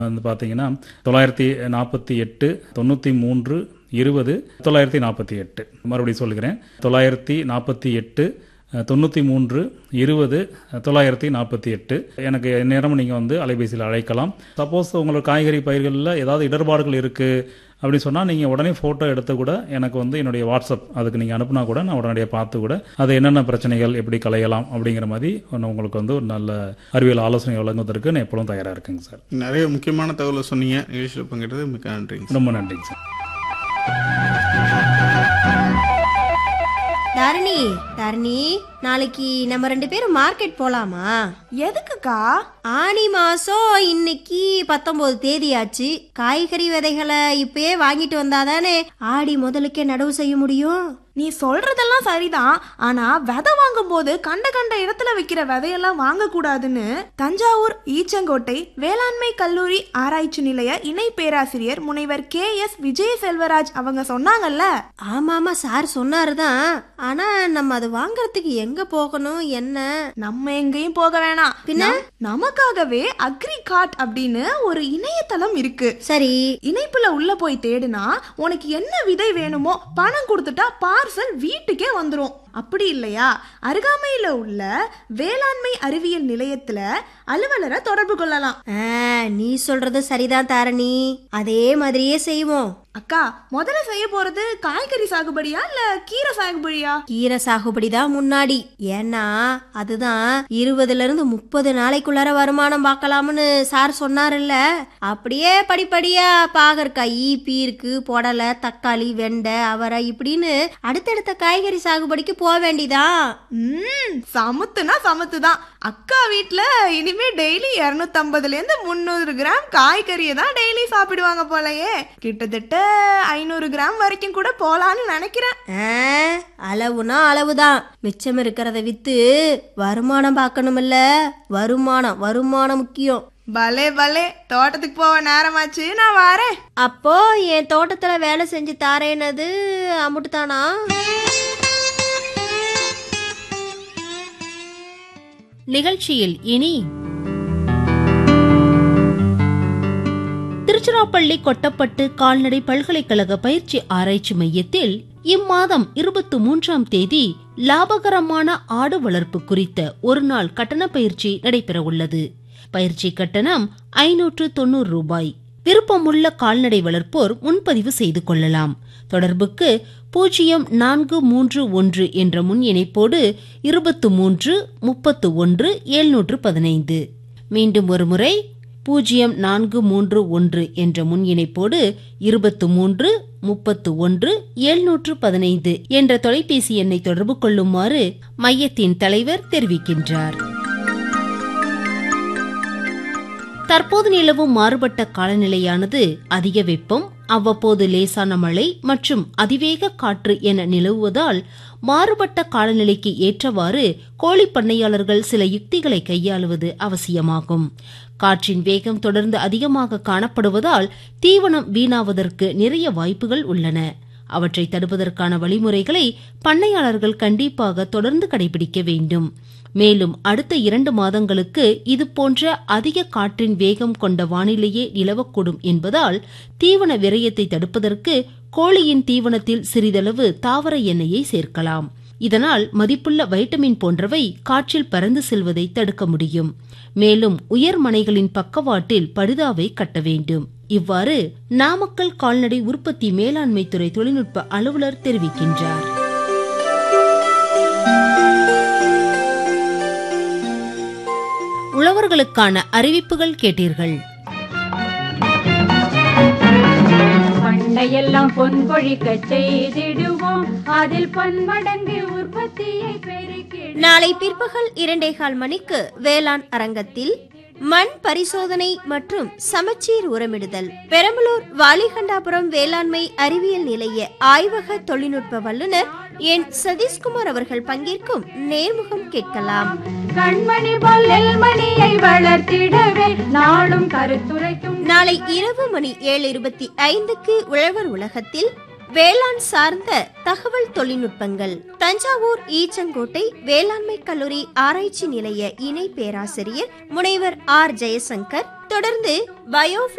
வந்து பார்த்தீங்கன்னா தொள்ளாயிரத்தி நாற்பத்தி எட்டு தொண்ணூற்றி மூன்று இருபது தொள்ளாயிரத்தி நாற்பத்தி எட்டு மறுபடியும் சொல்லுகிறேன் தொள்ளாயிரத்தி நாற்பத்தி எட்டு தொண்ணூற்றி மூன்று இருபது தொள்ளாயிரத்தி நாற்பத்தி எட்டு எனக்கு எந்நேரமும் நீங்கள் வந்து அலைபேசியில் அழைக்கலாம் சப்போஸ் உங்களுக்கு காய்கறி பயிர்களில் ஏதாவது இடர்பாடுகள் இருக்குது அப்படின்னு சொன்னால் நீங்கள் உடனே ஃபோட்டோ எடுத்து கூட எனக்கு வந்து என்னுடைய வாட்ஸ்அப் அதுக்கு நீங்கள் அனுப்புனா கூட நான் உடனடியாக பார்த்து கூட அது என்னென்ன பிரச்சனைகள் எப்படி களையலாம் அப்படிங்கிற மாதிரி ஒன்று உங்களுக்கு வந்து ஒரு நல்ல அறிவியல் ஆலோசனை வழங்குவதற்கு நான் எப்பொழுதும் தயாராக இருக்குங்க சார் நிறைய முக்கியமான தகவலை சொன்னீங்க நிகழ்ச்சியில் பங்கேற்றது மிக்க நன்றிங்க ரொம்ப நன்றிங்க சார் தரணி தரணி நாளைக்கு நம்ம ரெண்டு பேரும் மார்க்கெட் போலாமா எதுக்குக்கா ஆனி மாசம் இன்னைக்கு பத்தொன்பது தேதி ஆச்சு காய்கறி விதைகளை இப்பயே வாங்கிட்டு வந்தாதானே ஆடி முதலுக்கே நடவு செய்ய முடியும் நீ சொல்றதெல்லாம் சரிதான் ஆனா விதை வாங்கும் போது கண்ட கண்ட இடத்துல விக்கிற விதையெல்லாம் வாங்க கூடாதுன்னு தஞ்சாவூர் ஈச்சங்கோட்டை வேளாண்மை கல்லூரி ஆராய்ச்சி நிலைய இணை பேராசிரியர் முனைவர் கே எஸ் விஜய செல்வராஜ் அவங்க சொன்னாங்கல்ல ஆமாமா சார் சொன்னாருதான் ஆனா நம்ம அது வாங்குறதுக்கு எங்க போகணும் என்ன நம்ம எங்கேயும் போக வேணாம் பின்ன? நம்- நமக்காகவே அக்ரி கார்ட் அப்படின்னு ஒரு இணையதளம் இருக்கு சரி இணைப்புல உள்ள போய் தேடுனா உனக்கு என்ன விதை வேணுமோ பணம் கொடுத்துட்டா பார்சல் வீட்டுக்கே வந்துரும் அப்படி இல்லையா அருகாமையில உள்ள வேளாண்மை அறிவியல் நிலையத்துல அலுவலரை தொடர்பு கொள்ளலாம் ஆ, நீ சொல்றது சரிதான் தாரணி அதே மாதிரியே செய்வோம் அக்கா முதல்ல செய்ய போறது காய்கறி சாகுபடியா இல்ல கீரை சாகுபடியா கீரை சாகுபடி தான் முன்னாடி ஏன்னா அதுதான் இருபதுல இருந்து முப்பது நாளைக்குள்ளார வருமானம் பார்க்கலாம்னு சார் சொன்னாருல்ல அப்படியே படிப்படியா பாகற்காய் பீருக்கு புடலை தக்காளி வெண்டை அவரை இப்படின்னு அடுத்தடுத்த காய்கறி சாகுபடிக்கு போக வேண்டிதான் ம் சமுத்துனா சமுத்து தான் அக்கா வீட்ல இனிமே டெய்லி இருநூத்தம்பதுல இருந்து முந்நூறு கிராம் காய்கறியை தான் டெய்லி சாப்பிடுவாங்க போலயே கிட்டத்தட்ட ஐநூறு கிராம் வரைக்கும் கூட போலான்னு நினைக்கிறேன் ஆ, அளவுனா அளவுதான் மிச்சம் இருக்கிறத வித்து வருமானம் பார்க்கணுமில்ல வருமானம் வருமானம் முக்கியம் பலே பலே தோட்டத்துக்கு போக நேரமாச்சு நான் வரேன் அப்போ என் தோட்டத்துல வேலை செஞ்சு தாரேனது அமுட்டுதானா நிகழ்ச்சியில் இனி திருச்சிராப்பள்ளி கொட்டப்பட்டு கால்நடை பல்கலைக்கழக பயிற்சி ஆராய்ச்சி மையத்தில் இம்மாதம் இருபத்தி மூன்றாம் தேதி லாபகரமான ஆடு வளர்ப்பு குறித்த ஒரு நாள் கட்டண பயிற்சி நடைபெற உள்ளது பயிற்சி கட்டணம் ஐநூற்று தொண்ணூறு ரூபாய் விருப்பமுள்ள கால்நடை வளர்ப்போர் முன்பதிவு செய்து கொள்ளலாம் தொடர்புக்கு பூஜ்ஜியம் நான்கு மூன்று ஒன்று என்ற முன் இணைப்போடு இருபத்து மூன்று முப்பத்து ஒன்று எழுநூற்று பதினைந்து மீண்டும் ஒருமுறை பூஜ்ஜியம் நான்கு மூன்று ஒன்று என்ற முன் இணைப்போடு இருபத்து மூன்று முப்பத்து ஒன்று எழுநூற்று பதினைந்து என்ற தொலைபேசி எண்ணை தொடர்பு கொள்ளுமாறு மையத்தின் தலைவர் தெரிவிக்கின்றார் தற்போது நிலவும் மாறுபட்ட காலநிலையானது அதிக வெப்பம் அவ்வப்போது லேசான மழை மற்றும் அதிவேக காற்று என நிலவுவதால் மாறுபட்ட காலநிலைக்கு ஏற்றவாறு கோழி பண்ணையாளர்கள் சில யுக்திகளை கையாளுவது அவசியமாகும் காற்றின் வேகம் தொடர்ந்து அதிகமாக காணப்படுவதால் தீவனம் வீணாவதற்கு நிறைய வாய்ப்புகள் உள்ளன அவற்றை தடுப்பதற்கான வழிமுறைகளை பண்ணையாளர்கள் கண்டிப்பாக தொடர்ந்து கடைபிடிக்க வேண்டும் மேலும் அடுத்த இரண்டு மாதங்களுக்கு இது போன்ற அதிக காற்றின் வேகம் கொண்ட வானிலையே நிலவக்கூடும் என்பதால் தீவன விரயத்தை தடுப்பதற்கு கோழியின் தீவனத்தில் சிறிதளவு தாவர எண்ணெயை சேர்க்கலாம் இதனால் மதிப்புள்ள வைட்டமின் போன்றவை காற்றில் பறந்து செல்வதை தடுக்க முடியும் மேலும் உயர்மனைகளின் பக்கவாட்டில் படுதாவை கட்ட வேண்டும் இவ்வாறு நாமக்கல் கால்நடை உற்பத்தி மேலாண்மை துறை தொழில்நுட்ப அலுவலர் தெரிவிக்கின்றார் உழவர்களுக்கான அறிவிப்புகள் கேட்டீர்கள் பண்டையெல்லாம் பொன் கொழிக்க செய்திடுவோம் அதில் பன்மடங்கு உற்பத்தியை பெருக்கிட நாளை பிற்பகல் இரண்டே கால் மணிக்கு வேளாண் அரங்கத்தில் மண் பரிசோதனை மற்றும் சமச்சீர் உரமிடுதல் பெரம்பலூர் வாலிகண்டாபுரம் வேளாண்மை அறிவியல் நிலைய ஆய்வக தொழில்நுட்ப வல்லுநர் என் சதீஷ்குமார் அவர்கள் பங்கேற்கும் நேர்முகம் கேட்கலாம் கண்மணி போல் நெல்மணியை வளர்த்திடவே நாளும் கருத்துரைக்கும் நாளை இரவு மணி ஏழு இருபத்தி ஐந்துக்கு உழவர் உலகத்தில் வேளாண் சார்ந்த தகவல் தொழில்நுட்பங்கள் தஞ்சாவூர் ஈச்சங்கோட்டை வேளாண்மை கல்லூரி ஆராய்ச்சி நிலைய இணை பேராசிரியர் முனைவர் ஆர் ஜெயசங்கர் தொடர்ந்து பயோ